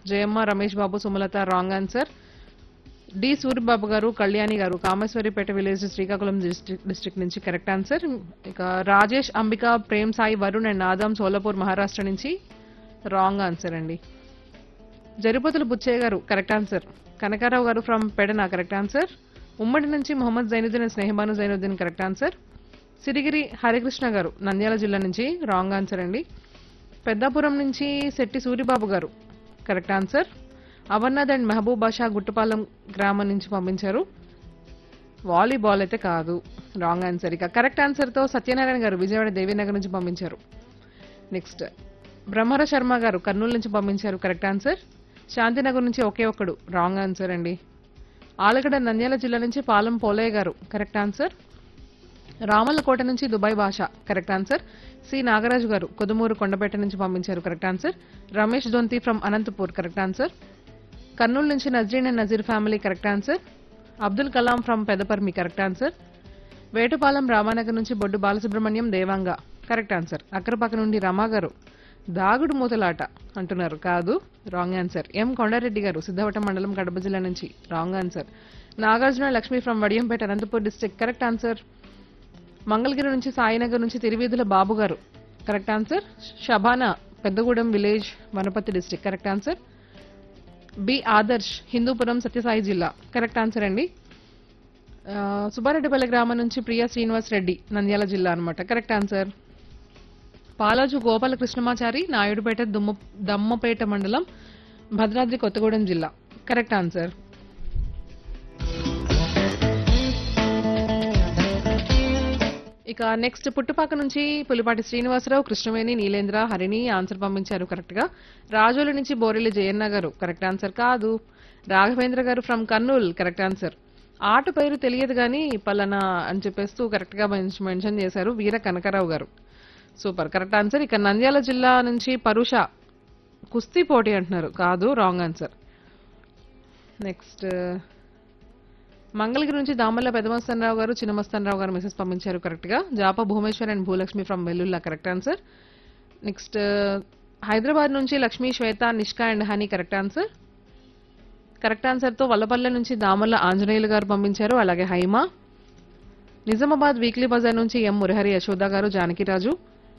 Jayamma Ramesh Babu Sumalatha wrong answer D Suribabu గారు కళ్యాణి గారు Kameswaripeta village Srikakulam district నుంచి కరెక్ట్ ఆన్సర్ ఇక రాజేష్ అంబిక ప్రేమ్ సాయి వరుణ్ అండ్ ఆదాం సోలాపూర్ మహారాష్ట్ర నుంచి రాంగ్ ఆన్సర్ అండి జరిపోతుల బుచ్చయ్య గారు కరెక్ట్ ఆన్సర్ కనకారావు గారు ఫ్రమ్ పెడన కరెక్ట్ ఆన్సర్ ఉమ్మడి నుంచి Mohammed Zainuddin and Snehabanu Zainuddin correct answer Sirigiri Harikrishna గారు నంద్యాల జిల్లా నుంచి రాంగ్ ఆన్సర్ అండి పెద్దాపురం నుంచి శెట్టి సూరిబాబు గారు correct answer Amarnath and Mahaboob Basha Guttapalem గ్రామం నుంచి పంపించారు వాలీబాల్ అయితే కాదు రాంగ్ ఆన్సర్ ఇక కరెక్ట్ ఆన్సర్తో సత్యనారాయణ గారు విజయవాడ దేవీనగర్ నుంచి పంపించారు నెక్స్ట్ బ్రహ్మర శర్మ గారు కర్నూలు నుంచి పంపించారు కరెక్ట్ ఆన్సర్ శాంతినగర్ నుంచి ఒకే ఒక్కడు రాంగ్ ఆన్సర్ అండి ఆలగడ్డ నంద్యాల జిల్లా నుంచి పాలెం పోలయ్య గారు కరెక్ట్ ఆన్సర్ రామల్లకోట నుంచి దుబాయ్ భాష కరెక్ట్ ఆన్సర్ సి నాగరాజు గారు కొదుమూరు కొండపేట నుంచి పంపించారు correct answer Ramesh Donthi from Anantapur correct answer Kurnool నుంచి Nazreen and Nazeer family correct answer Abdul Kalam from Pedaparmi correct answer Vetupalem Ramanagar నుంచి బొడ్డు బాలసుబ్రహ్మణ్యం దేవాంగ కరెక్ట్ ఆన్సర్ అక్కరపక్క నుండి రమా గారు దాగుడు మూతలాట అంటున్నారు కాదు రాంగ్ ఆన్సర్ ఎం కొండారెడ్డి గారు సిద్ధవటం మండలం కడప జిల్లా నుంచి wrong answer Nagarjuna Lakshmi from Vadiyampeta Anantapur district correct answer Mangalagiri నుంచి సాయినగర్ నుంచి తిరువీధుల బాబు గారు correct answer Shabana Peddagudem village Wanaparthy district correct answer B Adarsh Hindupuram Sathyasai జిల్లా కరెక్ట్ ఆన్సర్ అండి ఆ, సుబ్బారెడ్డిపల్లి గ్రామం నుంచి ప్రియా శ్రీనివాస్ రెడ్డి నంద్యాల జిల్లా అన్నమాట కరెక్ట్ ఆన్సర్ పాలాజు గోపాల కృష్ణమాచారి నాయుడుపేట దుమ్మ దమ్మపేట మండలం భద్రాద్రి కొత్తగూడెం జిల్లా కరెక్ట్ ఆన్సర్ ఇక నెక్స్ట్ పుట్టుపాక నుంచి పులిపాటి శ్రీనివాసరావు కృష్ణవేణి నీలేంద్ర హరిణి ఆన్సర్ పంపించారు కరెక్ట్ గా రాజోలు నుంచి బోరెల్లి జయన్న గారు కరెక్ట్ ఆన్సర్ కాదు రాఘవేంద్ర గారు ఫ్రమ్ కర్నూల్ కరెక్ట్ ఆన్సర్ ఆట పేరు తెలియదు కానీ పలానా అని చెప్పేస్తూ కరెక్ట్ గా మెన్షన్ మెన్షన్ చేశారు వీర కనకరావు గారు సూపర్ కరెక్ట్ ఆన్సర్ ఇక నంద్యాల జిల్లా నుంచి పరుష కుస్తీ పోటీ అంటున్నారు కాదు రాంగ్ ఆన్సర్ నెక్స్ట్ మంగళగిరి నుంచి దామల్ల పెదమస్తానరావు గారు చిన్నమస్తానరావు గారు మెసేజ్ పంపించారు కరెక్ట్ గా Japa Bhumeshwar and Bhulakshmi from Vellulla correct answer next Hyderabad నుంచి Lakshmi Swetha Nishka and honey correct answer correct answer తో వల్లపల్లె నుంచి దామల్ల ఆంజనేయులు గారు పంపించారు అలాగే హైమా నిజామాబాద్ వీక్లీ బజార్ నుంచి ఎం మురహరి యశోద గారు Janakiraju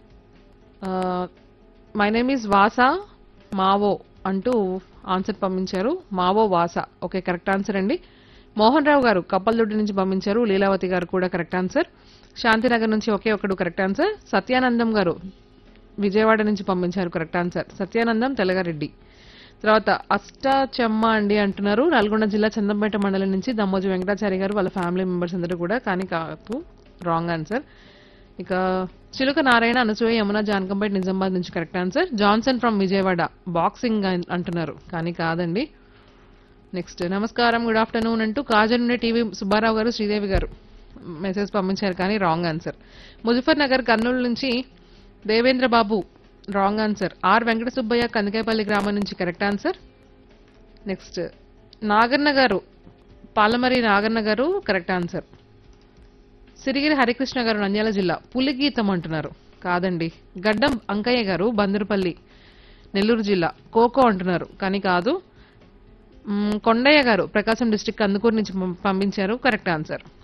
my name is Vasa Mao అంటూ ఆన్సర్ పంపించారు Mao Vasa okay correct answer అండి మోహన్ రావు గారు కప్పల్దొడ్డి నుంచి పంపించారు లీలావతి గారు కూడా కరెక్ట్ ఆన్సర్ శాంతినగర్ నుంచి ఒకే ఒకడు కరెక్ట్ ఆన్సర్ సత్యానందం గారు విజయవాడ నుంచి పంపించారు కరెక్ట్ ఆన్సర్ సత్యానందం తెలగారెడ్డి తర్వాత అష్టాచెమ్మ అండి అంటున్నారు నల్గొండ జిల్లా చందంపేట మండలం నుంచి దమ్మోజు వెంకటాచారి గారు వాళ్ళ ఫ్యామిలీ మెంబర్స్ అందరూ కూడా కానీ కాదు రాంగ్ ఆన్సర్ ఇక చిలుక నారాయణ అనసూయ యమున జానకంపేట నిజామాబాద్ నుంచి correct answer Johnson from Vijayawada boxing అన్- అంటున్నారు కానీ కాదండి నెక్స్ట్ నమస్కారం గుడ్ ఆఫ్టర్నూన్ అంటూ కాజన్ నుండి టీవీ సుబ్బారావు గారు శ్రీదేవి గారు మెసేజ్ పంపించారు కానీ రాంగ్ ఆన్సర్ ముజఫర్ నగర్ కర్నూలు నుంచి Devendra Babu wrong answer R Venkata Subbaiah Kandikayapalli గ్రామం నుంచి కరెక్ట్ ఆన్సర్ నెక్స్ట్ నాగన్న గారు పాలమరి నాగన్న గారు కరెక్ట్ ఆన్సర్ సిరిగిరి హరికృష్ణ గారు నంద్యాల జిల్లా పులిగీతం అంటున్నారు కాదండి గడ్డం అంకయ్య గారు బందరుపల్లి నెల్లూరు జిల్లా కోకో అంటున్నారు కానీ కాదు మ్మ్, కొండయ్య గారు ప్రకాశం డిస్టిక్ కందుకూరు నుంచి పం- పంపించారు కరెక్ట్ ఆన్సర్